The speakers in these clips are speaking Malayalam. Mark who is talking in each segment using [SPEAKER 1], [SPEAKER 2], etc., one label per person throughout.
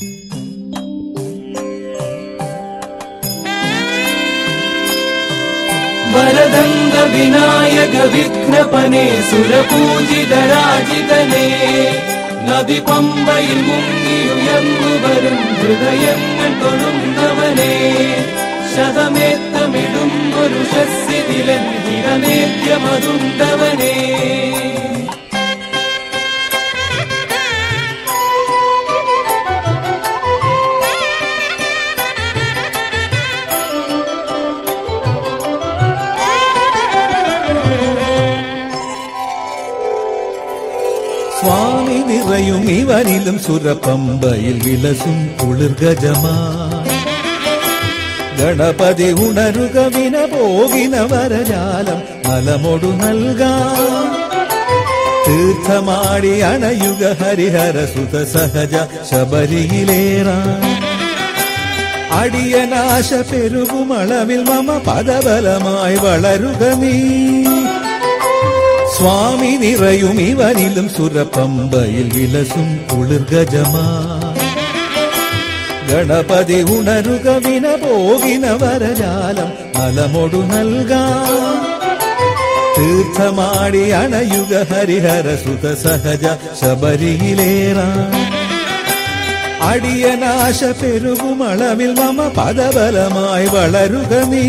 [SPEAKER 1] വരദന്ത വിനായക വിഘ്നപനെ സുരപൂജിതരാജിതനെ നദി പമ്പയിൽ മുങ്ങിയുയർന്നു വരും ഹൃദയങ്ങൾ തൊഴുന്നവനെ ശതമേത്തമിടും ഒരു ശസ്യതിലൻ ഹിരനേദ്യമതുണ്ടവനെ
[SPEAKER 2] സ്വാമി നിറയും ഇവനിലും സുരപമ്പയിൽ വിലസും കുളിർഗജമാ ഗണപതി ഉണരുക വിന പോകിന വരജാലം നലമൊടു നൽകാം തീർത്ഥമാടി അണയുക ഹരിഹര സുത സഹജ ശബരിയിലേറാം അടിയനാശ പെരുകുമളവിൽ മമ പദബലമായി വളരുക നീ സ്വാമി നിറയും ഇവനിലും സുരപമ്പയിൽ വിലസും കുളിർഗജമാ ഗണപതി ഉണരുക വിന പോകിന വരജാലം നലമൊടു നൽകാം തീർത്ഥമാടി അണയുക ഹരിഹര സുത സഹജ ശബരിയിലേറാം അടിയനാശ പെരുകുമളവിൽ മമ പദബലമായി വളരുക നീ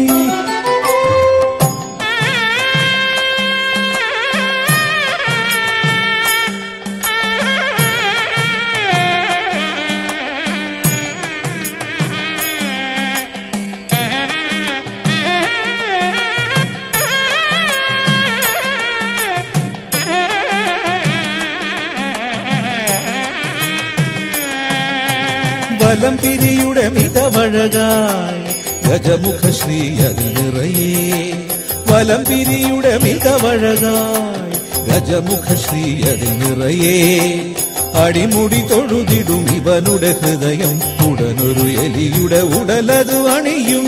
[SPEAKER 2] വലം പിരിയുടെ മികവഴകായി ഗജമുഖ ശ്രീ അതിൽ നിറയേ വലം പിരിയുടെ മികവഴകായി ഗജമുഖ ശ്രീ അതിൽ നിറയേ അടിമുടി തൊഴുതിടും ഇവനുടെ ഹൃദയം ഉടനൊരു എലിയുടെ ഉടലതു അണിയും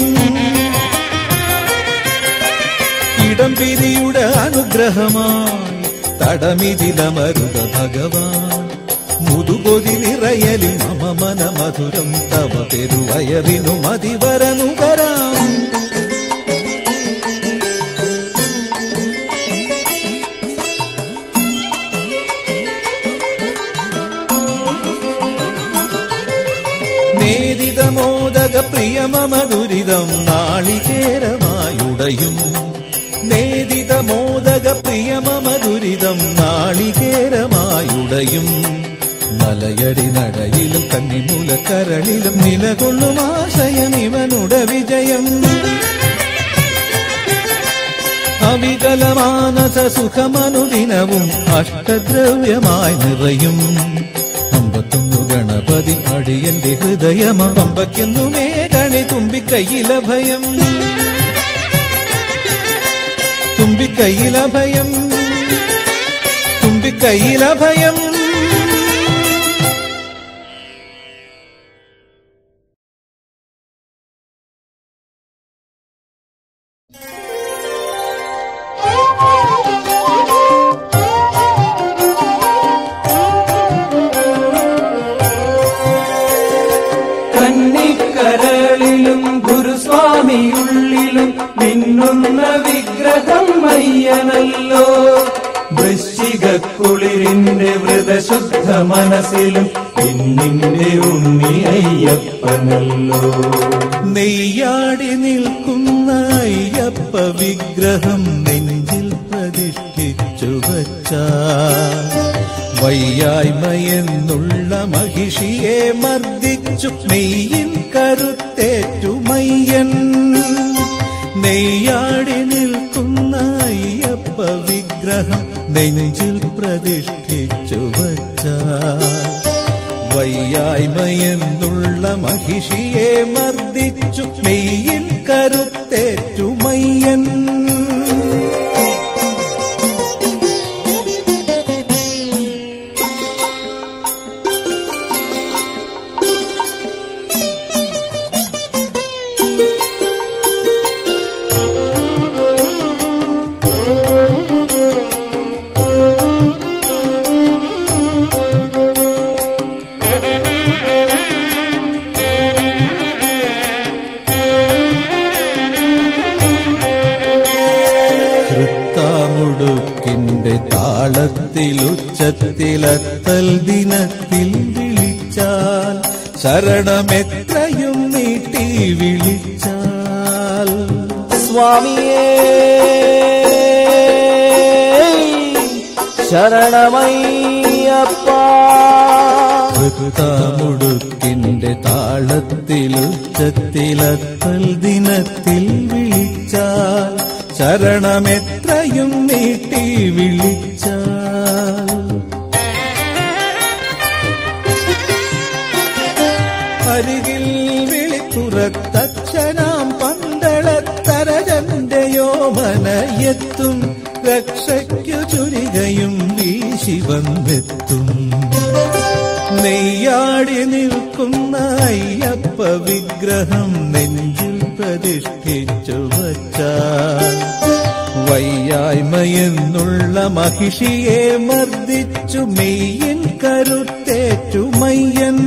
[SPEAKER 2] ഇടം പിരിയുടെ അനുഗ്രഹമായി തടമിതിലമരുക ഭഗവാൻ മുതുകൊതി നിറയലിൽ മമ മന മധുരം തവ പെരുവയറിനു മതിവരനുകരാം നേദിതമോദക പ്രിയമമ ദുരിതം നാളികേരമായുടയും നേദിതമോദക പ്രിയമമ ദുരിതം നാളികേരമായുടയും മലയടി നടയിലും കന്നിമൂലക്കരളിലും നിലകൊള്ളും ആശയം ഇവനുടെ വിജയം അവികലമാനസ സുഖമനുദിനവും അഷ്ടദ്രവ്യമായി നിറയും അമ്പത്തൊന്നു ഗണപതി അടിയന്റെ ഹൃദയം അമ്പയ്ക്കെന്നുമേ കണി തുമ്പിക്കൈയില ഭയം തുമ്പിക്കൈയില ഭയം തുമ്പിക്കൈയില ഭയം
[SPEAKER 1] കന്നിക്കരളിലും ഗുരുസ്വാമിയുള്ളിലും മിന്നുന്ന വിഗ്രഹം അയ്യനല്ലോ വൃശ്ചികക്കുളിരിന്റെ വ്രതശുദ്ധ മനസ്സിലും പിന്നിന്റെ ഉണ്ണി അയ്യപ്പനല്ലോ
[SPEAKER 2] നെയ്യാടി നിൽക്കുന്ന അയ്യപ്പ വിഗ്രഹം നെഞ്ചിൽ പ്രതിഷ്ഠിച്ചു വച്ച വയ്യായ്മയെന്നുള്ള മഹിഷിയെ മർദ്ദിച്ചു നെയ്യിൻ കരുത്തേറ്റു മയ്യൻ നെയ്യാടി നിൽക്കുന്ന അയ്യപ്പ വിഗ്രഹം നെഞ്ചിൽ പ്രതിഷ്ഠിച്ചു വച്ച വയ്യായ്മയെന്നുള്ള മഹിഷിയെ മർദ്ദിച്ചു മെയ്യിൽ കരുത്തേറ്റു മയ്യൻ
[SPEAKER 3] Thank you.
[SPEAKER 2] ഉച്ചത്തിലത്തൽ ദിനത്തിൽ വിളിച്ചാൽ ശരണമെത്രയും നീട്ടി വിളിച്ചാൽ
[SPEAKER 3] സ്വാമിയേ ശരണമയ്യപ്പ
[SPEAKER 2] വൃത്തമുടുക്കിന്റെ താളത്തിൽ ഉച്ചത്തിലത്തൽ ദിനത്തിൽ വിളിച്ചാൽ ശരണമെത്രയും നീട്ടി വിളിച്ചാൽ അരികിൽ വിളിത്തുറത്തച്ഛനാം പന്തളത്തരജന്റെയോ മനയെത്തും രക്ഷയ്ക്കു ചുരികയും വീശി വന്നെത്തും നെയ്യാടി നിൽക്കുന്ന അയ്യപ്പ വിഗ്രഹം നെഞ്ചിൽ പ്രതിഷ്ഠിച്ചു വച്ചാൽ വയ്യായ്മയെന്നുള്ള മഹിഷിയെ മർദ്ദിച്ചു മെയ്യൻ കരുത്തേറ്റു മയ്യൻ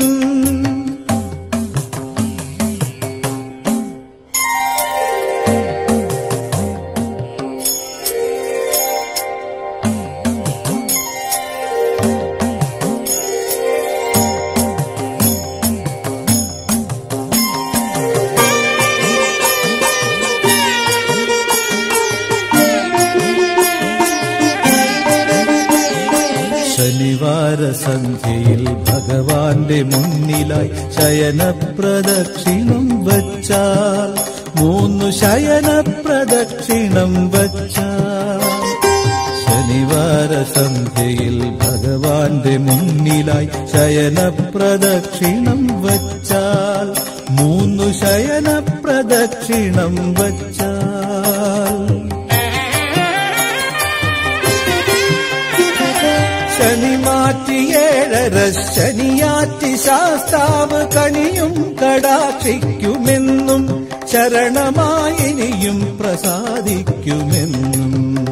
[SPEAKER 2] ശനിവാര സന്ധ്യയിൽ ഭഗവാന്റെ മുന്നിലായി ശയന പ്രദക്ഷിണം വച്ചാൽ മൂന്നു ശയന പ്രദക്ഷിണം വച്ചാൽ ശനിവാര സന്ധ്യയിൽ ഭഗവാന്റെ മുന്നിലായി ശയന പ്രദക്ഷിണം വച്ചാൽ മൂന്നു ശയന പ്രദക്ഷിണം വച്ചാൽ ശനി മാറ്റിയേഴര ശനിയാറ്റി ശാസ്താവ് കണിയും കടാക്ഷിക്കുമെന്നും ശരണമായിനിയും പ്രസാദിക്കുമെന്നും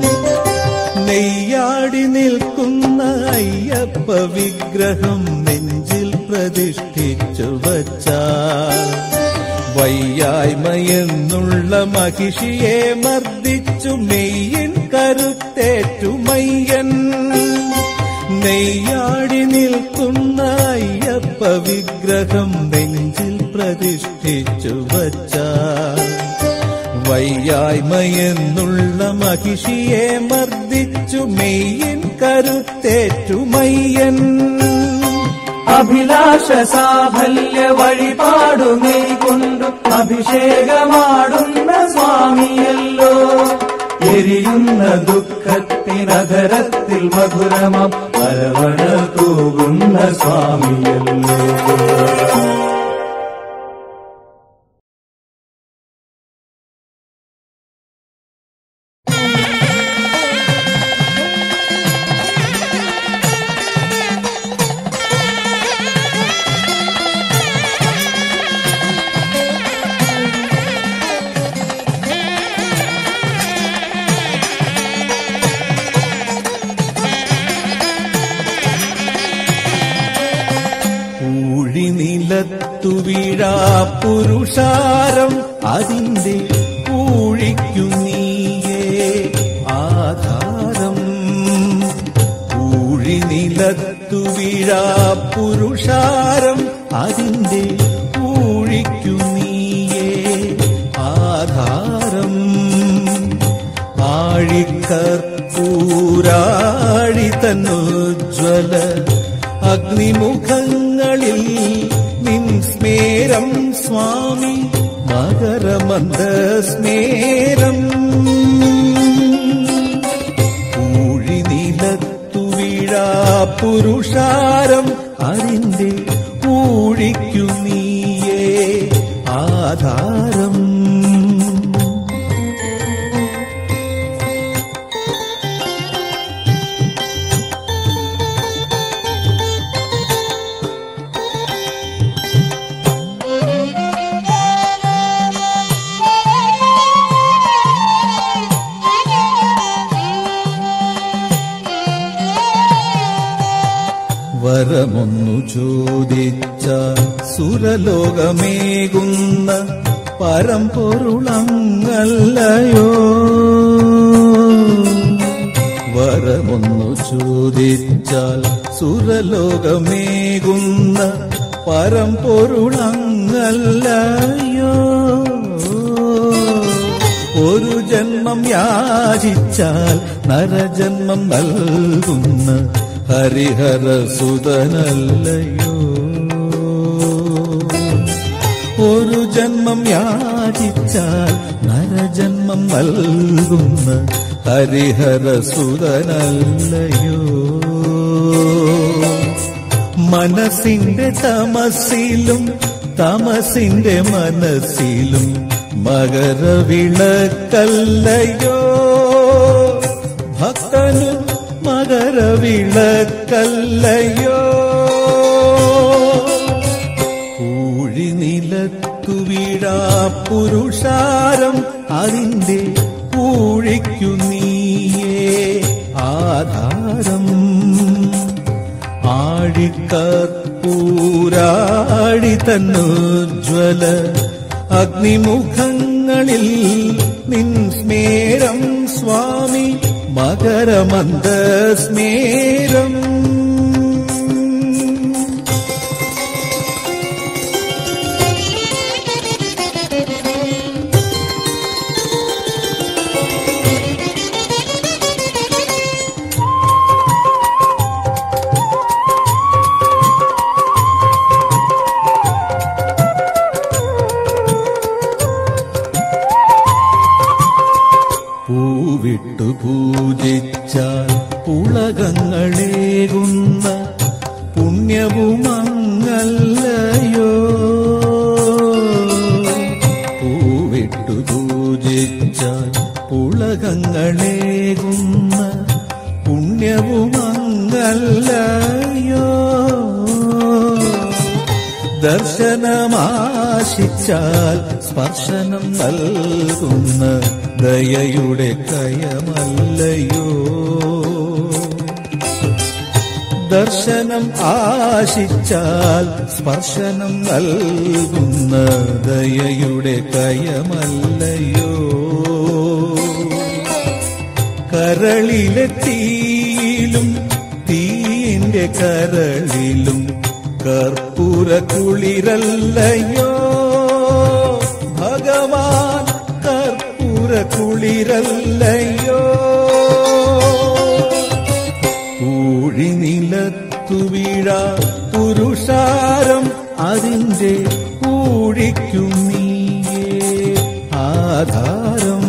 [SPEAKER 2] നെയ്യാടി നിൽക്കുന്ന അയ്യപ്പ വിഗ്രഹം നെഞ്ചിൽ പ്രതിഷ്ഠിച്ചു വച്ചാൽ വയ്യായ്മയെന്നുള്ള മഹിഷിയെ മർദ്ദിച്ചു മെയ്യൻ കരുത്തേറ്റു മയ്യൻ നെയ്യാടി നിൽക്കുന്ന അയ്യപ്പ വിഗ്രഹം നെഞ്ചിൽ പ്രതിഷ്ഠിച്ചു വച്ചാൽ വയ്യായ്മയെന്നുള്ള മഹിഷിയെ മർദ്ദിച്ചു മെയ്യൻ കരുത്തേറ്റു മയ്യൻ
[SPEAKER 1] അഭിലാഷ സാഫല്യ വഴിപാടുമേ കൊണ്ടു അഭിഷേകമാടുന്ന സ്വാമിയല്ലോ എരിയുന്ന ദുഃഖത്തിനകരത്തിൽ മധുരമം അരവണ തൂകുന്ന സ്വാമിയല്ലോ
[SPEAKER 2] ഊഴി നിലത്തു വീഴാ പുരുഷാരം അതിന്റെ ഊഴിക്കു നീയേ ആധാരം ഊഴി നിലത്തു വീഴാ പുരുഷാരം അതിന്റെ ഊഴിക്കു നീയേ ആധാരം ആഴിക്കർപ്പൂരാഴി തന്നുജ്വല അഗ്നിമുഖങ്ങളിൽ നിൻ സ്മേരം സ്വാമി മകരമന്ദ സ്മേരം ഊഴി നിലത്തു വീഴാ പുരുഷാരം അതിന്റെ ഊഴിക്കു നീയേ ആധാരം വരമൊന്നു ചോദിച്ച സുരലോകമേകുന്ന പരമ്പൊരുളങ്ങല്ലയോ വരമൊന്നു ചോദിച്ചാൽ സുരലോകമേകുന്ന പരമ്പൊരുളങ്ങല്ലയോ ഒരു ജന്മം യാചിച്ചാൽ നരജന്മം നൽകുന്ന ഹരിഹര സുതനല്ലയോ ഒരു ജന്മം യാചിച്ചാൽ നരജന്മം നൽകുന്ന ഹരിഹര സുതനല്ലയോ മനസ്സിന്റെ തമസിലും തമസിന്റെ മനസ്സിലും മകരവിളക്കല്ലയോ ഭക്തനു മകരവിളക്കല്ലയോ പൂഴി നിലത്തു വീഴാ പുരുഷാരം അതിന്റെ പൂഴിക്കു നീയേ ആധാരം ആഴിക്കർപ്പൂരാടി തന്നുജ്വല അഗ്നിമുഖങ്ങളിൽ നിൻ സ്മേരം സ്വാമി മകരമന്ദ സ്മേരം പൂവിട്ടു പൂജിച്ചാൽ പുളകങ്ങളേകുന്ന പുണ്യവുമങ്ങല്ലയോ പൂവിട്ടു പൂജിച്ചാൽ പുളകങ്ങളേകുന്ന പുണ്യവുമങ്ങല്ലയോ ദർശനമാശിച്ചാൽ സ്പർശനം നൽകുന്ന ദയയുടെ കയമല്ലയോ ദർശനം ആശിച്ചാൽ സ്പർശനം നൽകുന്ന ദയയുടെ കയമല്ലയോ കരളിലെ തീയിലും തീയിന്റെ കരളിലും കർപ്പൂര കുളിരല്ലയോ ഭഗവാൻ കർപ്പൂര കുളിരല്ലയോ പൂഴി നിലത്തു വീഴാ പുരുഷാരം അതിന്റെ പൂഴിക്കു നീയേ ആധാരം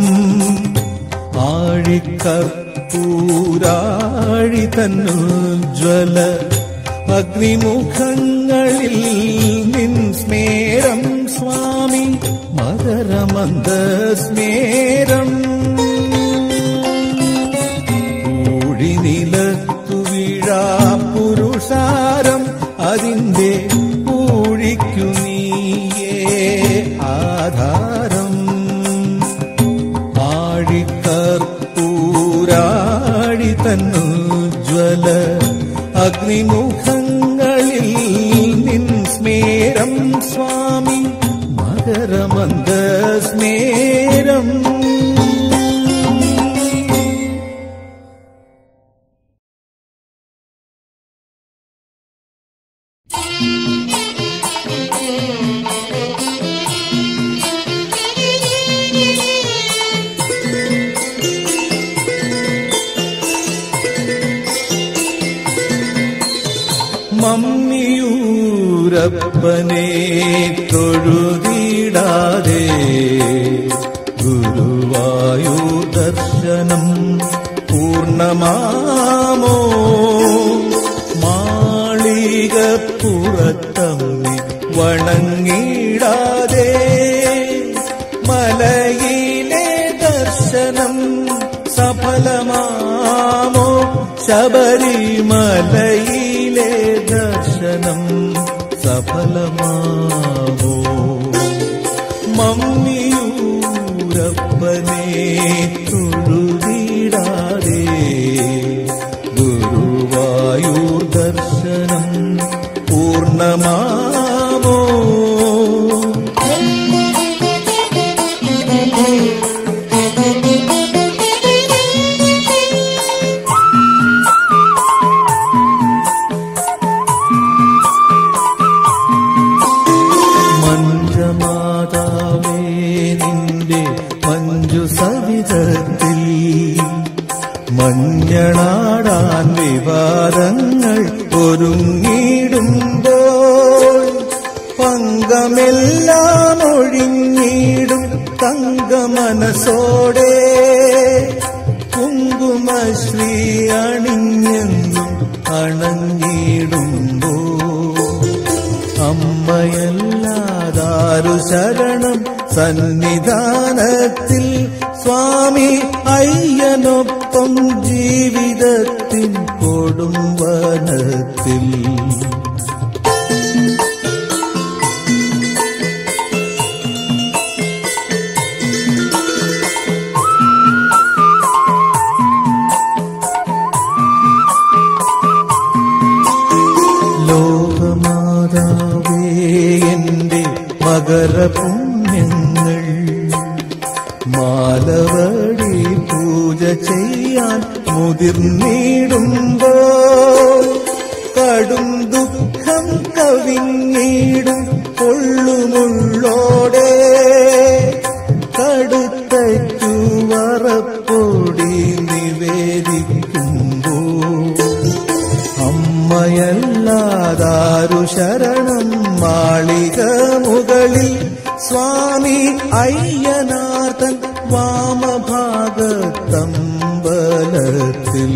[SPEAKER 2] ആഴിക്കർപ്പൂരാഴി തന്നുജ്വല അഗ്നിമുഖങ്ങളിൽ നിൻ സ്മേരം സ്വാമി മകരമന്ദ സ്മേരം കൂഴി നിലത്തു വീഴാ പുരുഷാരം അതിന്റെ പൂഴിക്കു നീയേ ആധാരം ആഴിക്കർപ്പൂരാഴി തന്നുജ്വല അഗ്നിമുഖങ്ങളിൽ നിൻ സ്മേരം സ്വാമി മകരമന്ദ സ്മേരം മമ്മിയൂരപ്പനെ തൊഴുതിടാതെ ഗുരുവായൂർ ദർശനം പൂർണ്ണമാമോ മാളികപ്പുറത്തമ്മി വണങ്ങിടാതെ മലയിലെ ദർശനം സഫലമാമോ ശബരിമലയിലെ ദർശനം സഫലമാവോ മമ്മിയൂരപ്പനെ തൊഴുതിടാതെ ഗുരുവായൂർ ദർശനം പൂർണ്ണമാവോ കളങ്കമെല്ലാം ഒഴിഞ്ഞിടും തങ്ക മനസ്സോടെ കുങ്കുമശ്രീ അണിഞ്ഞെന്നും അണഞ്ഞിടുമ്പോ അമ്മയല്ലാതാരു ശരണം സന്നിധാനത്തിൽ സ്വാമി അയ്യനൊപ്പം ജീവിതത്തിൻ കൊടുംവനത്തിൽ ലോകമാതാവേ എന്റെ മകരപുണ്യങ്ങൾ മാലവടി പൂജ ചെയ്യാൻ മുതിർന്നിടുമ്പോ കടും ദുഃഖം കവിഞ്ഞിടും പൊള്ളുമുള്ളോടെ കടുത്തച്ചു വറപ്പൊടി നിവേദിക്കുമ്പോ അമ്മയല്ലാതാരു ശരണം മാളിക മുകളിൽ സ്വാമി അയ്യനാഥൻ വാമഭാഗത്തമ്പലത്തിൽ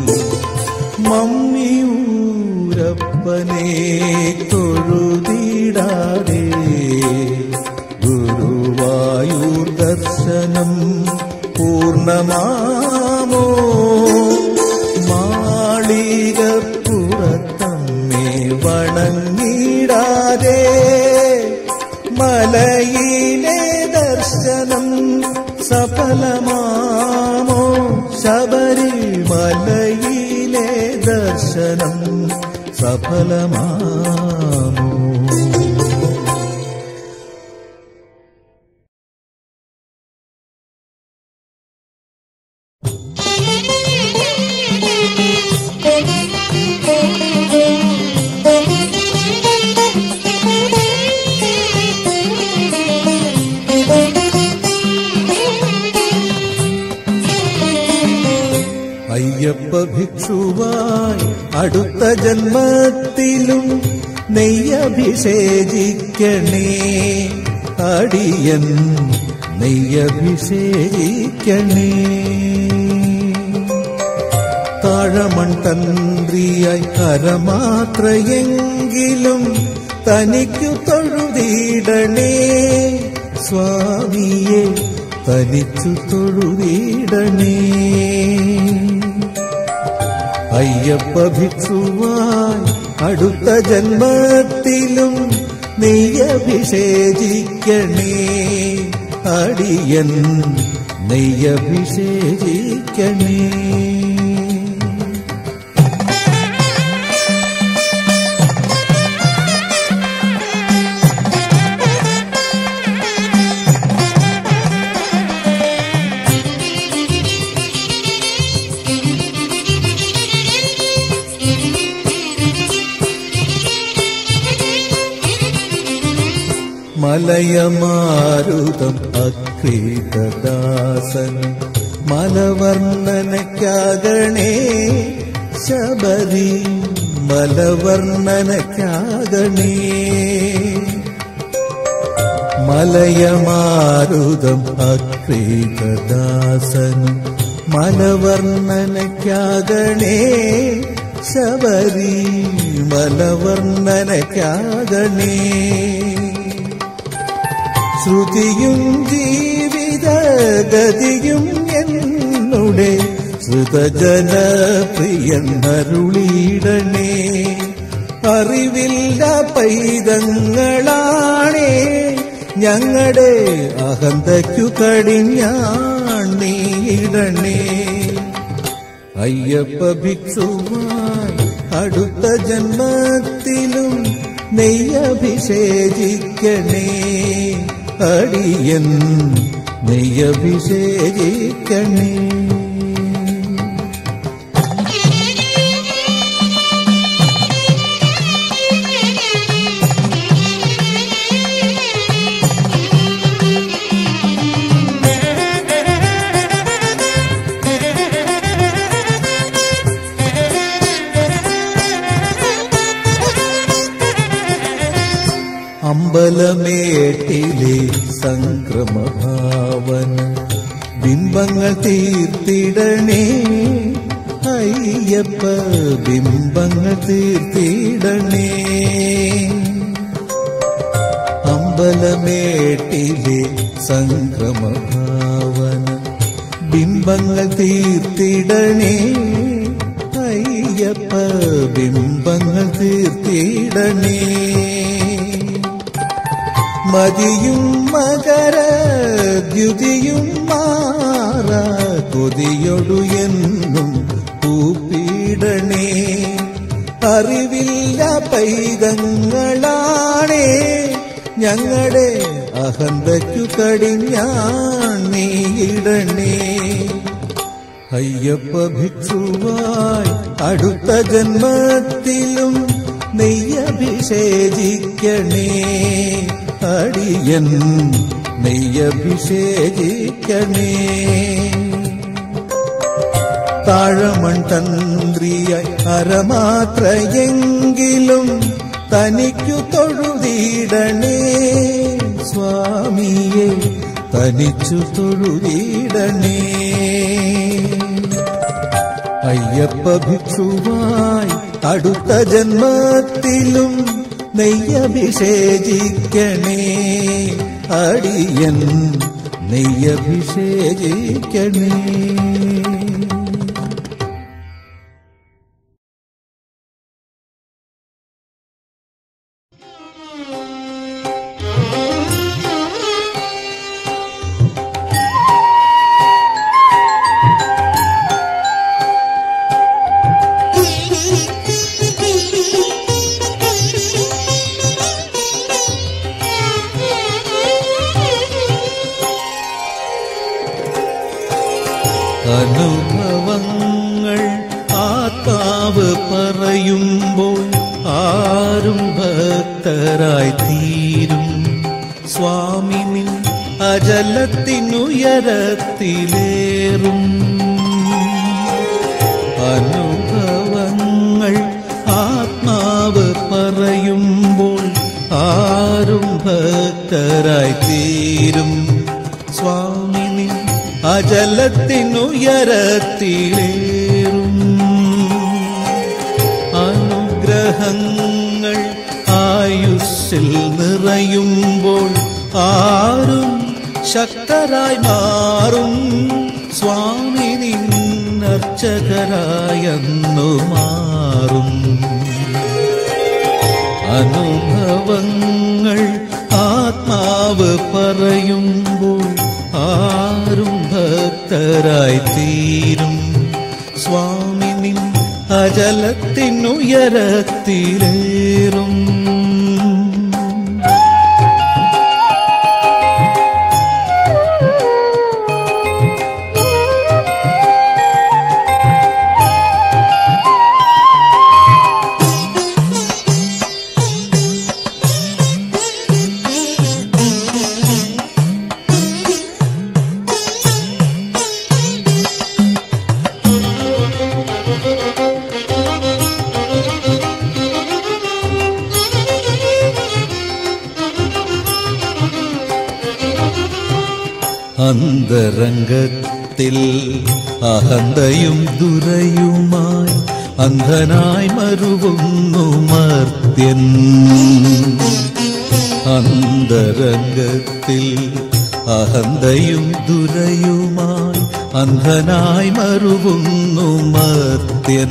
[SPEAKER 2] മമ്മിയൂരപ്പനെ തൊഴുതിടാതെ ഗുരുവായൂർ ദർശനം പൂർണ്ണമാമോ മാളികപ്പുറത്തമ്മേ വണങ്ങിടാതെ മലയിലെ ദർശനം സഫലമാമോ ശബരിമലയിലെ ദർശനം സഫലമാമോ അയ്യപ്പ ഭിക്ഷുവായി അടുത്ത ജന്മത്തിലും നെയ്യഭിഷേചിക്കണേ അടിയൻ നെയ്യഭിഷേചിക്കണേ താഴമൺ തന്ത്രിയായി കരമാത്രയെങ്കിലും തനിക്കു തൊഴുതിടണേ സ്വാമിയെ തനിച്ചു തൊഴുതിടണേ അയ്യപ്പ ഭിക്ഷുവായി അടുത്ത ജന്മത്തിലും നെയ്യഭിഷേചിക്കണേ അടിയൻ നെയ്യഭിഷേചിക്കണേ മലയമാരുതം അക്രീതദാസൻ മലവർണ്ണനയ്ക്കാകണേ ശബരി മലവർണ്ണനയ്ക്കാകണേ മലയമാരുതം അക്രീതദാസൻ മലവർണ്ണനയ്ക്കാകണേ ശബരി മലവർണ്ണനയ്ക്കാകണേ ശ്രുതിയും ജീവിത ഗതിയും എന്നുടെ ശ്രുതജനപ്രിയൻ അരുളിയിടണേ അറിവില്ല പൈതങ്ങളാണേ ഞങ്ങളുടെ അഹന്തയ്ക്കു കടിഞ്ഞാണീടണേ അയ്യപ്പ ഭിക്ഷുവായി അടുത്ത ജന്മത്തിലും നെയ്യഭിഷേചിക്കണേ അടിയൻ നെയ്യഭിഷേചിക്കണേ അമ്പലമേട്ടിലെ സംക്രമഭാവന ബിംബങ്ങൾ തീർത്തിടണേ അയ്യപ്പ ബിംബങ്ങൾ തീർത്തിടണേ അമ്പലമേട്ടിലെ സംക്രമഭാവന ബിംബങ്ങൾ തീർത്തിടണേ അയ്യപ്പ ബിംബങ്ങൾ തീർത്തിടണേ മതിയും മകര ദ്യുതിയും മാറ കൊതിയൊടു എന്നും പൂപ്പിടണേ അറിവില്ല പൈതങ്ങളാണേ ഞങ്ങളുടെ അഹന്തയ്ക്കു കടിഞ്ഞാൺ നീയിടണേ അയ്യപ്പ ഭിക്ഷുവായി അടുത്ത ജന്മത്തിലും നെയ്യഭിഷേചിക്കണേ അടിയൻ നെയ്യഭിഷേചിക്കണേ താഴമൺ തന്ത്രിയായി അരമാത്രയെങ്കിലും തനിക്കു തൊഴുതിടണേ സ്വാമിയെ തനിച്ചു തൊഴുതിടണേ അയ്യപ്പ ഭിക്ഷുവായി അടുത്ത ജന്മത്തിലും നെയ്യഭിഷേചിക്കണേ അടിയൻ നെയ്യഭിഷേചിക്കണേ അനുഭവങ്ങൾ ആത്മാവ് പറയുമ്പോൾ ആരും ഭക്തരായി തീരും സ്വാമി നിൻ അജലത്തിനുയരത്തിലേറും അനുഭവങ്ങൾ ആത്മാവ് പറയുമ്പോൾ ആരും ഭക്തരായി തീരും സ്വാമി നിൻ അജലത്തിനുയരത്തിലേറും അനുഗ്രഹങ്ങൾ ആയുസ്സിൽ നിറയുമ്പോൾ ആരും ശക്തരായി മാറും സ്വാമി നിന്നർച്ചകരായെന്നു മാറും അനുഭവങ്ങൾ ആത്മാവ് പറയുമ്പോൾ ആരും ഭക്തരായി തീരും സ്വാമി നിൻ അജലത്തിനുയരത്തിലേറും അന്തരംഗത്തിൽ അഹന്തയും ദുരയുമായി അന്ധനായി മരുവുന്നു മർത്യൻ അന്തരംഗത്തിൽ അഹന്തയും ദുരയുമായി അന്ധനായി മരുവുന്നു മർത്യൻ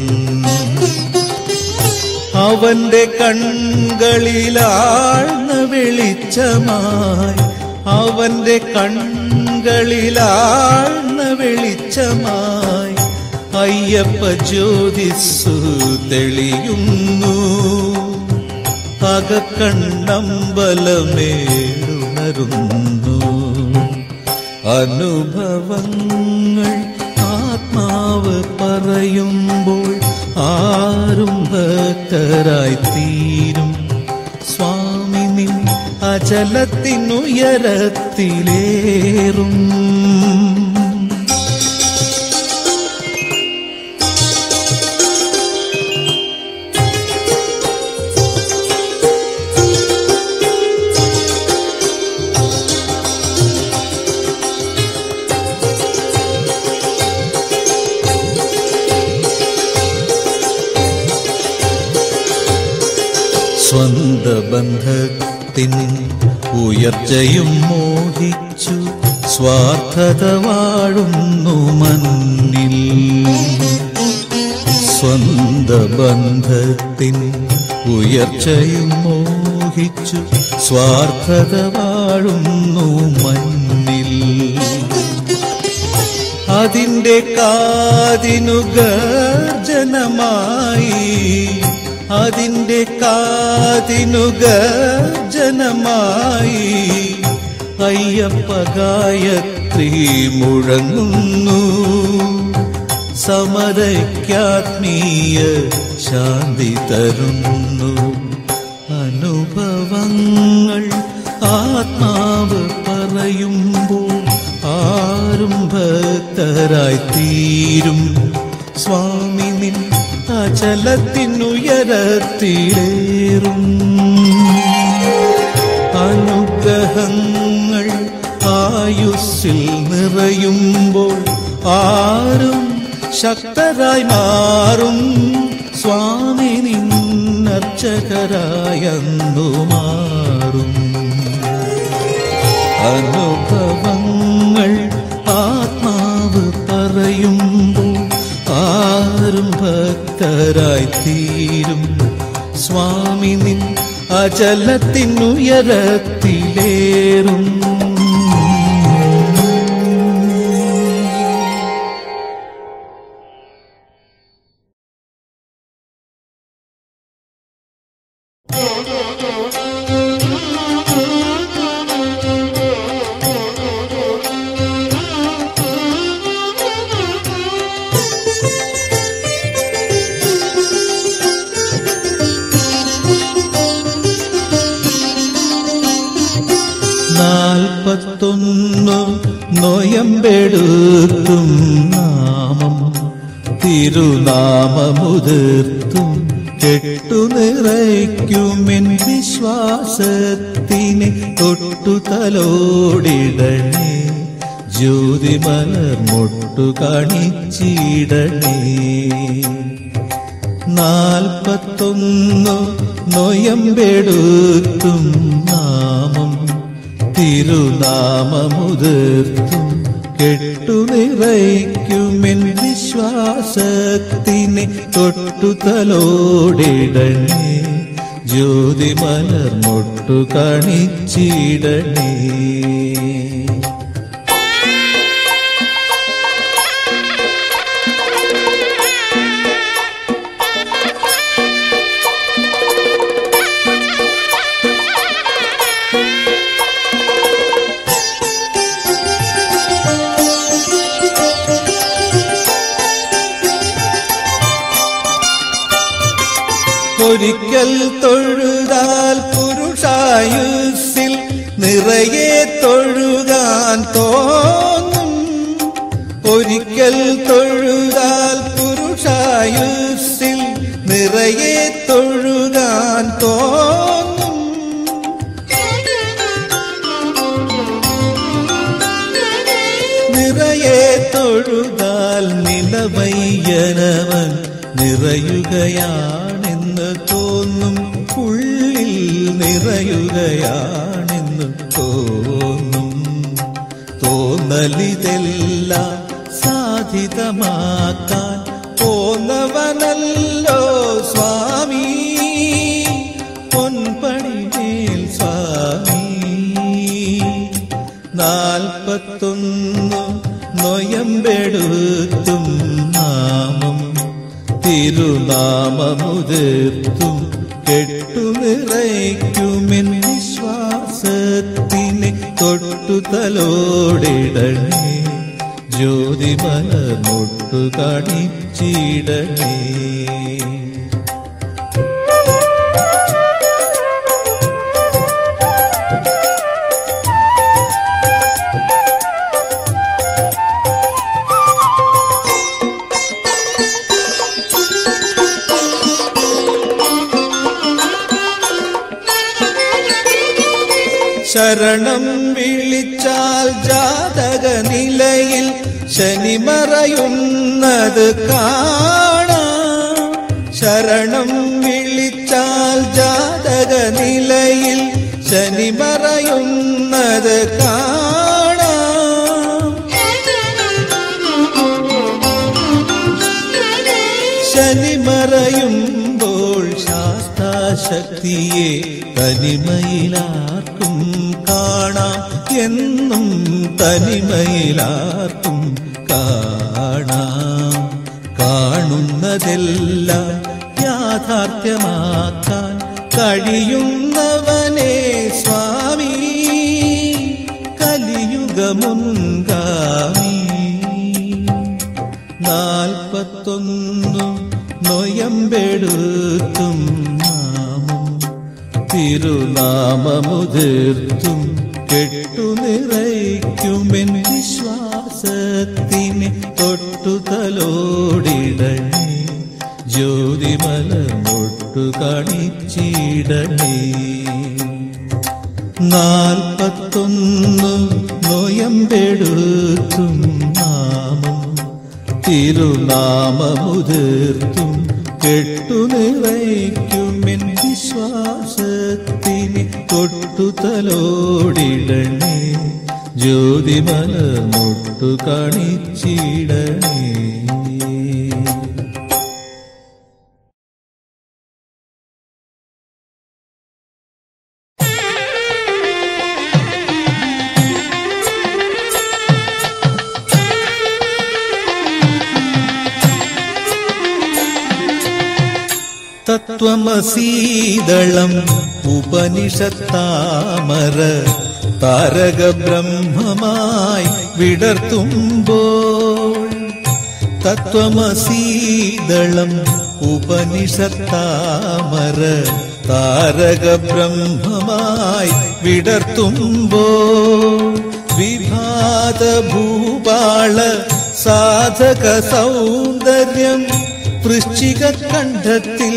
[SPEAKER 2] അവന്റെ കൺകളിലാഴ്ന്ന വെളിച്ചമായി അവന്റെ കൺകളിലാഴ്ന്ന വെളിച്ചമായി അയ്യപ്പ ജ്യോതിസ്സു തെളിയുന്നു അകക്കണ്ണമ്പലമേടുണരുന്നു അനുഭവങ്ങൾ ആത്മാവ് പറയുമ്പോൾ ആരും ഭക്തരായി തീരും സ്വാമി നിൻ അചലത്തിനുയരത്തിലേറും സ്വന്തബന്ധത്തിൻ ഉയർച്ചയും മോഹിച്ചു സ്വാർത്ഥത വാഴുന്നു മന്നിൽ സ്വന്തബന്ധത്തിൻ ഉയർച്ചയും മോഹിച്ചു സ്വാർത്ഥത വാഴുന്നു മന്നിൽ അതിന്റെ കാതിനു ഗർജനമായി അതിന്റെ കാതിനു ഗർജനമായി അയ്യപ്പ ഗായത്രി മുഴങ്ങുന്നു സമരയ്ക്കാത്മീയ ശാന്തി തരുന്നു അനുഭവങ്ങൾ ആത്മാവ് പറയുമ്പോൾ ആരും ഭക്തരായി തീരും സ്വാമി നിൻ അചലത്തിനുയരത്തിലേറും അനുഗ്രഹങ്ങൾ ആയുസ്സിൽ നിറയുമ്പോൾ ആരും ശക്തരായി മാറും സ്വാമി നിന്നർച്ചകരായെന്നു മാറും അനുഭവങ്ങൾ ആത്മാവ് പറയുമ്പോൾ ആരും ഭക്തരായി തീരും സ്വാമി നിൻ അചലത്തിനുയരത്തിലേറും നാൽപ്പത്തൊന്നു നൊയമ്പെടുത്തും നാമം തിരുനാമമുതിർത്തും കെട്ടു നിറയ്ക്കുമെൻ വിശ്വാസത്തിനെ തൊട്ടു തലോടിടണേ ജ്യോതിമലർ മുട്ടു കാണിച്ചിടണേ നാൽപ്പത്തൊന്നു നൊയമ്പെടുത്തും നാമം തിരുനാമമുതിർത്തും കെട്ടു നിറയ്ക്കുമെൻ വിശ്വാസത്തിനെ തൊട്ടു തലോടിടണേ ജ്യോതിമലർ മുട്ടു കാണിച്ചിടണേ ഒരിക്കൽ തൊഴുതാൽ പുരുഷായുസിൽ നിറയെ തൊഴുകാൻ തോന്നും ഒരിക്കൽ തൊഴുതാൽ പുരുഷായുസിൽ നിറയെ തൊഴുകാൻ തോന്നും നിറയെ തൊഴുതാൽ നിലവയ്യനവൻ നിറയുകയാണെന്ന് തോന്നും ഉള്ളിൽ നിറയുകയാണെന്ന് തോന്നും തോന്നലിതെല്ലാം സാധിതമാക്കാൻ പോന്നവനല്ലോ സ്വാമി പൊൻപണിമേൽ സ്വാമി നാൽപ്പത്തൊന്നു നൊയമ്പെടുത്തും നാമം തിരുനാമമുതിർത്തും കെട്ടു നിറയ്ക്കുമെൻ വിശ്വാസത്തിനെ തൊട്ടു തലോടിടണേ ജ്യോതിമലർ മുട്ടു കാണിച്ചിടണേ ശരണം വിളിച്ചാൽ ജാതക നിലയിൽ ശനി മറയുന്നത് കാണാം ശരണം വിളിച്ചാൽ ജാതക നിലയിൽ ശനി മറയുന്നത് കാണാം ശനി മറയുമ്പോൾ ശാസ്താശക്തിയെ തനിമയിലാർക്കും കാണാം എന്നും തനിമയിലാർക്കും കാണാം കാണുന്നതെല്ലാം യാഥാർത്ഥ്യമാക്കാൻ കഴിയുന്നവനെ സ്വാമി കലിയുഗമുൻകാമി നാൽപ്പത്തൊന്നു നൊയമ്പെടുത്തും നാമം തിരുനാമമുതിർത്തും കെട്ടുനിറയ്ക്കുമെൻ വിശ്വാസത്തിനെ തൊട്ടു തലോടിടണേ ജ്യോതിമലമൊട്ടു കാണിച്ചിടണേ നാൽപ്പത്തൊന്നു നോയമ്പെടുത്തും നാമം തിരുനാമമുതിർത്തും കെട്ടുനിറയ്ക്കുമെൻ വിശ്വാസത്തിനെ തൊട്ടു തലോടിടണേ ജ്യോതിമലമൊട്ടു കാണിച്ചിടണേ തത്വമസീതളം ഉപനിഷത്താമര താരക ബ്രഹ്മമായി വിടർത്തുമ്പോൾ തത്വമസീതളം ഉപനിഷത്താമര താരക ബ്രഹ്മമായി വിടർത്തുമ്പോൾ വിഭാത ഭൂപാള സാധക സൗന്ദര്യം വൃശ്ചിക കണ്ഠത്തിൽ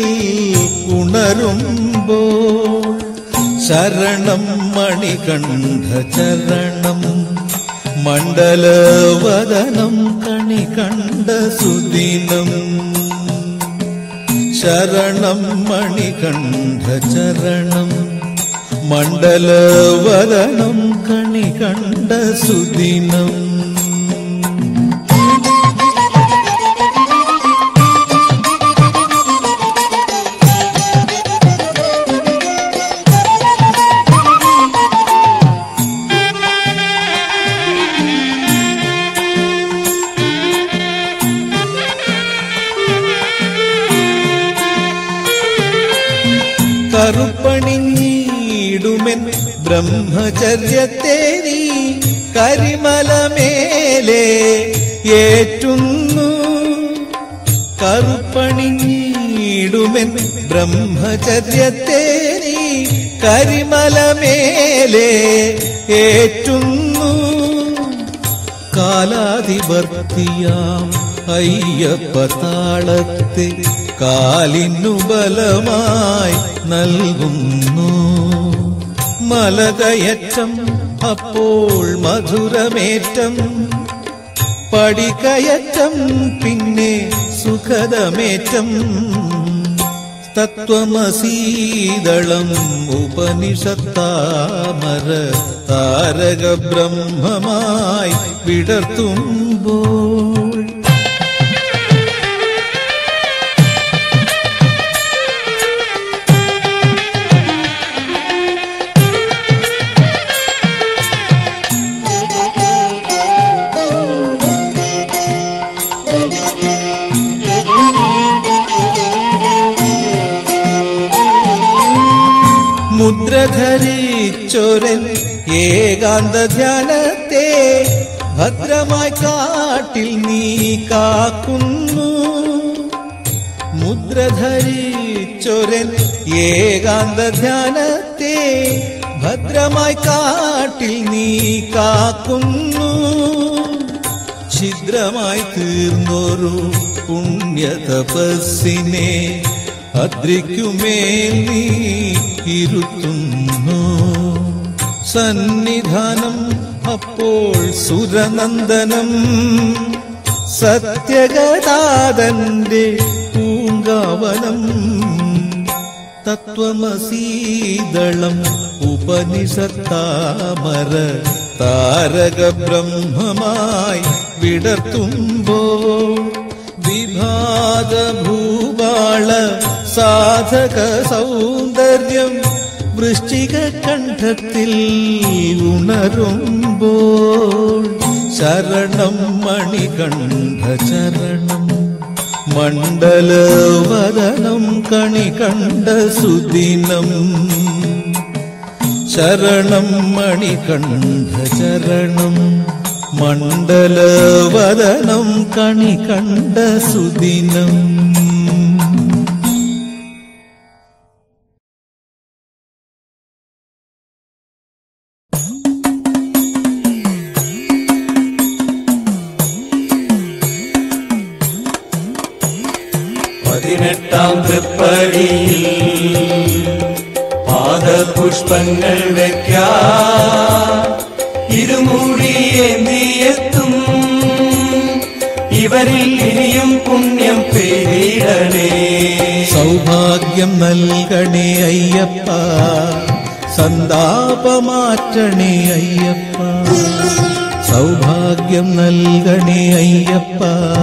[SPEAKER 2] ഉണരുമ്പോൾ ശരണം മണികണ്ഠ ചരണം മണ്ഡലവദനം കണികണ്ഠ സുദിനം ശരണം മണികണ്ഠ ചരണം മണ്ഡലവദനം കണികണ്ഠ സുദിനം കറുപ്പണിഞ്ഞിടുമെൻ ബ്രഹ്മചര്യത്തെ നീ കരിമലമേലെ ഏറ്റുന്നു കറുപ്പണിഞ്ഞിടുമെൻ ബ്രഹ്മചര്യത്തെ നീ കരിമലമേലെ ഏറ്റുന്നു കാലാധിപർത്തിയാം അയ്യപ്പ താളത്തെ കാലിനു ബലമായി നൽകുന്നു മലകയറ്റം അപ്പോൾ മധുരമേറ്റം പടികയറ്റം പിന്നെ സുഖദമേറ്റം തത്വമസീതളം ഉപനിഷത്താമര താരക ബ്രഹ്മമായി വിടർത്തുമ്പോൾ മുദ്രധരിച്ചൊരൻ ഏകാന്ത ധ്യാനത്തെ ഭദ്രമായി കാട്ടിൽ നീ കാക്കുന്നു മുദ്രധരിച്ചൊരൻ ഏകാന്ത ധ്യാനത്തെ ഭദ്രമായി കാട്ടിൽ നീ കാക്കുന്നു ഛിദ്രമായി തീർന്നൊരു പുണ്യ തപസ്സിനെ അദ്രിക്കുമേൽ നീ ഇരുത്തുന്നു സന്നിധാനം അപ്പോൾ സുരനന്ദനം സത്യഗതാതന്റെ പൂങ്കാവനം തത്വമസീതളം ഉപനിഷത്താമര താരക ബ്രഹ്മമായി വിടർത്തുമ്പോൾ വിഭാത ഭൂപാള സാധക സൗന്ദര്യം വൃശ്ചിക കണ്ഠത്തിൽ ഉണരുമ്പോൾ ശരണം മണികണ്ഠ ചരണം മണ്ഡലവദനം കണി കണ്ട സുദിനം ശരണം മണികണ്ഠ ചരണം മണ്ഡലവദനം കണി കണ്ട സുദിനം
[SPEAKER 1] പതിനെട്ടാം തൃപ്പടിയിൽ പാദപുഷ്പങ്ങൾ വെക്കാ ഇരുമൂടിയേന്തിയെത്തും ഇവരിൽ ഇനിയും പുണ്യം പെയ്തിടണേ
[SPEAKER 2] സൗഭാഗ്യം നൽകണേ അയ്യപ്പ സന്താപമാറ്റണേ അയ്യപ്പ സൗഭാഗ്യം നൽകണേ അയ്യപ്പ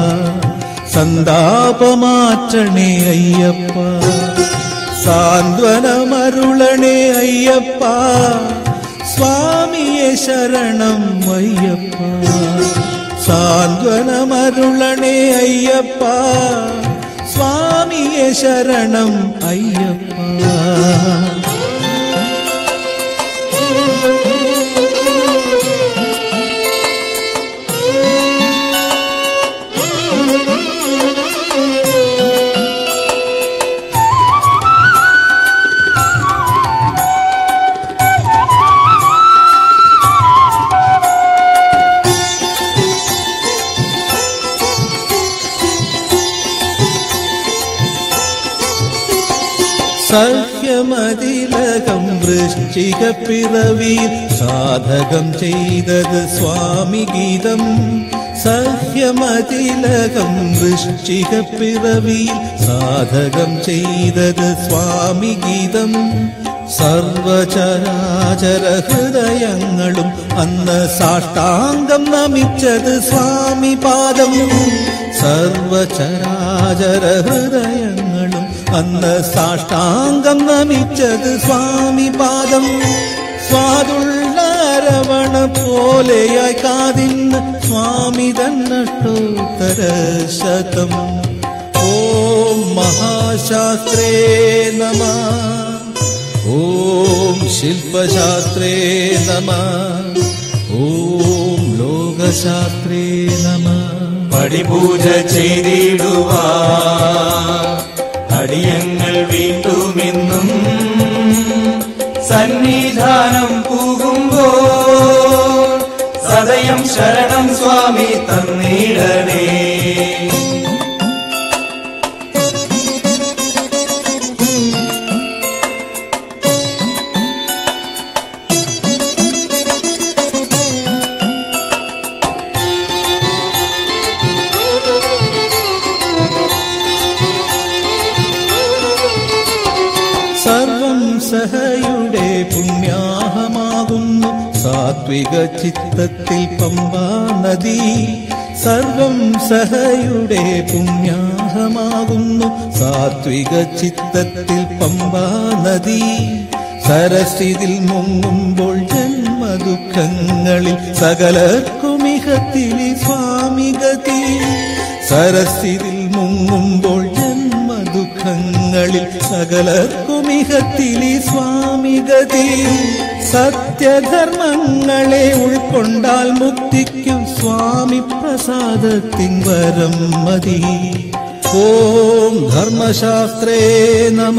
[SPEAKER 2] സന്താപമാറ്റണേ അയ്യപ്പ സാന്ത്വനമരുളണേ അയ്യപ്പ സ്വാമിയെ ശരണം അയ്യപ്പ സാന്ത്വനമരുളണേ അയ്യപ്പ സ്വാമിയെ ശരണം അയ്യപ്പ സഹ്യമതിലകം വൃശ്ചിക പിറവിയിൽ സാധകം ചെയ്തത് സ്വാമി ഗീതം സഹ്യമതിലകം വൃശ്ചിക പിറവിയിൽ സാധകം ചെയ്തത് സ്വാമി ഗീതം സർവചരാചര ഹൃദയങ്ങളും അന്ന് സാഷ്ടാംഗം നമിച്ചത് സ്വാമി പാദം സർവചരാചര ഹൃദയങ്ങളും അന്ന് സാഷ്ടാംഗം നമിച്ചത് സ്വാമി പാദം സ്വാദുള്ള രവണ പോലെയായി കാതിന്ന് സ്വാമി തന്നട്ടോത്തര ശതം ഓം മഹാശാസ്ത്രേ നമ ഓം ശില്പശാസ്ത്രേ നമ ഓം ലോകശാസ്ത്രേ നമ
[SPEAKER 1] പടിപൂജ ചെയ്തിടുവാ അടിയങ്ങൾ വീണ്ടുമെന്നും സന്നിധാനം പോകുമ്പോ സദയം ശരണം സ്വാമി തന്നിടണേ
[SPEAKER 2] സർവം സഹയുടെ പുണ്യാഹമാകുന്നു സാത്വിക ചിത്തത്തിൽ പമ്പാ നദി സർവം സഹയുടെ പുണ്യാഹമാകുന്നു സാത്വിക ചിത്തത്തിൽ പമ്പാ നദി സരസ്ഥിതിൽ മുങ്ങുമ്പോൾ ജന്മദുഃഖങ്ങളിൽ സകലർക്കുമിഹത്തിലി സ്വാമിഗതി സരസ്ഥിതിൽ മുങ്ങുമ്പോൾ ജന്മദുഃഖങ്ങളിൽ സകലർക്കുമിഹത്തിലി സ്വാമിഗതി സത്യധർമ്മങ്ങളെ ഉൾക്കൊണ്ടാൽ മുക്തിക്കും സ്വാമി പ്രസാദത്തിൻ വരം മതി ഓം ധർമ്മശാസ്ത്രേ നമ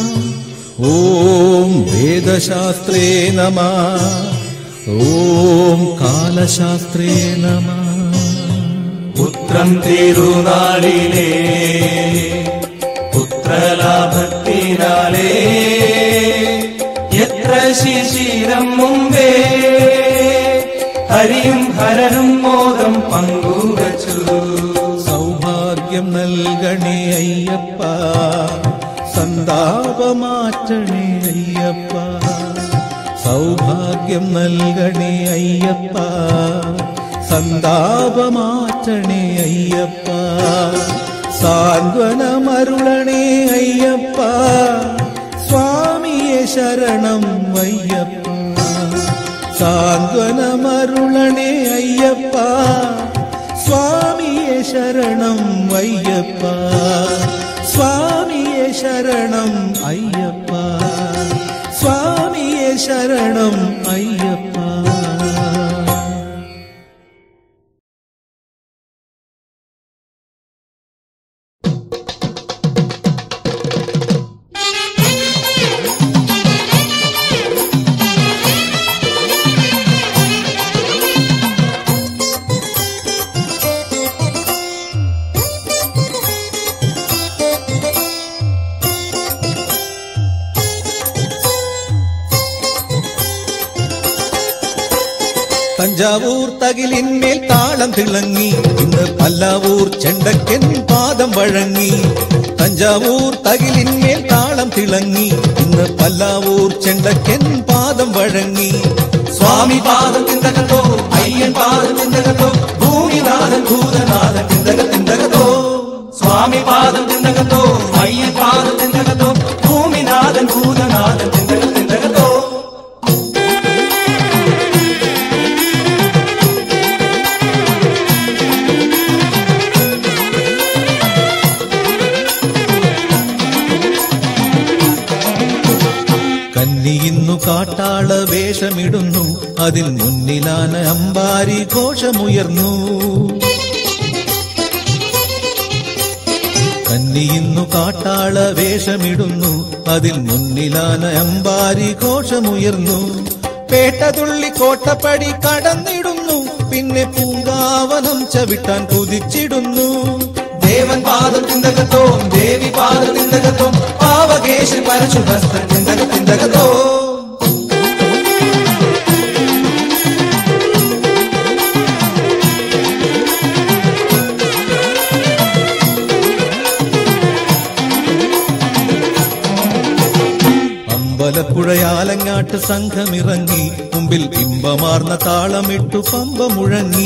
[SPEAKER 2] ഓം വേദശാസ്ത്രേ നമ ഓം കാലശാസ്ത്രേ നമ
[SPEAKER 1] പുത്രം തിരുനാളിലേ പുത്രലാഭത്തിനാലേ എത്ര ശിശിരം മുമ്പേ ഹരിയും ഹരനും മോദം പങ്കുവച്ചു
[SPEAKER 2] സൗഭാഗ്യം നൽകണേ അയ്യപ്പ സന്താപമാറ്റണേ അയ്യപ്പ സൗഭാഗ്യം നൽകണേ അയ്യപ്പ സന്താപമാറ്റണേ അയ്യപ്പ സാന്ത്വനമരുളണേ അയ്യപ്പ സ്വാമിയെ ശരണം അയ്യപ്പ സാന്ത്വനമരുളണേ അയ്യപ്പ സ്വാമിയെ ശരണം അയ്യപ്പ സ്വാമിയെ ശരണം അയ്യപ്പ സ്വാമിയെ ശരണം അയ്യപ്പ തഞ്ചാവൂർ തകിലിന്മേൽ താളം തിളങ്ങി ഇന്ന് പല്ലാവൂർ ചെണ്ടക്കൻ പാദം വഴങ്ങി തഞ്ചാവൂർ തകിലിന്മേൽ താളം തിളങ്ങി ഇന്ന് പല്ലാവൂർ ചെണ്ടക്കൻ പാദം വഴങ്ങി
[SPEAKER 1] സ്വാമി പാദം തിന്തകത്തോ അയ്യൻ പാദം തിന്തകത്തോ ഭൂമിനാഥൻ ഭൂതനാഥൻ തിന്തക തിന്തകത്തോ സ്വാമി പാദം തിന്തകത്തോ അയ്യൻ പാദം തിന്തകത്തോ ഭൂമിനാഥൻ ഭൂതനാഥൻ തിന്തക തിന്തകത്തോ
[SPEAKER 2] കന്നി ഇന്നു കാട്ടാള വേഷമിടുന്നു അതിൽ മുന്നിലാന അമ്പാരി ഘോഷമുയർന്നു കന്നി ഇന്നു കാട്ടാള വേഷമിടുന്നു അതിൽ മുന്നിലാന അമ്പാരി ഘോഷമുയർന്നു പേട്ടതുള്ളി കോട്ടപ്പടി കടന്നിടുന്നു പിന്നെ പൂങ്കാവനം ചവിട്ടാൻ കുതിച്ചിടുന്നു
[SPEAKER 1] ദേവൻ പാദം തിന്തകത്തോ ദേവി പാദം തിന്തകത്തോ പാവകേശൻ പരശുഭസ്തൻ തിന്തക തിന്തകത്തോ
[SPEAKER 2] അമ്പലപ്പുഴയാലങ്ങാട്ട് സംഘമിറങ്ങി മുമ്പിൽ ഇമ്പമാർന്ന താളമിട്ടു പമ്പ മുഴങ്ങി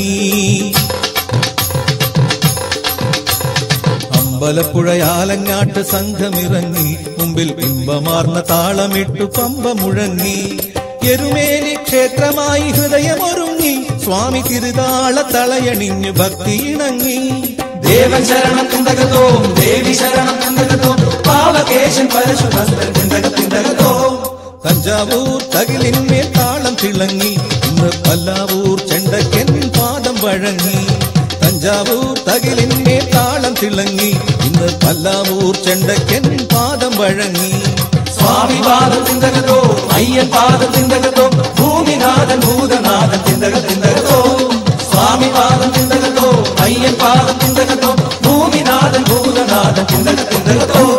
[SPEAKER 2] അമ്പലപ്പുഴയാലങ്ങാട്ട് സംഘമിറങ്ങി മുമ്പിൽ ഇമ്പമാർന്ന താളമിട്ടു പമ്പ മുഴങ്ങി എരുമേലി ക്ഷേത്രമായി ഹൃദയമൊരുങ്ങി സ്വാമി തിരുതാള തളയണിഞ്ഞു ഭക്തിയിണങ്ങി
[SPEAKER 1] ദേവൻ ശരണം തിന്തകത്തോ ദേവി ശരണം തിന്തകത്തോ പാവകേശൻ പരശുഭസ്തൻ തിന്തക തിന്തകത്തോ
[SPEAKER 2] തഞ്ചാവൂർ തകിലിന്മേൽ താളം തിളങ്ങി ഇന്ന് പല്ലാവൂർ ചെണ്ടക്കൻ പാദം വഴങ്ങി തഞ്ചാവൂർ തകിലിന്മേൽ താളം തിളങ്ങി ഇന്ന് പല്ലാവൂർ ചെണ്ടക്കൻ പാദം വഴങ്ങി
[SPEAKER 1] സ്വാമി പാദം തിന്തകത്തോ അയ്യൻ പാദം തിന്തകത്തോ ഭൂമിനാഥൻ ഭൂതനാഥൻ തിന്തക തിന്തകത്തോ സ്വാമി പാദം തിന്തകത്തോ അയ്യൻ പാദം തിന്തകത്തോ ഭൂമിനാഥൻ ഭൂതനാഥൻ തിന്തക തിന്തകത്തോ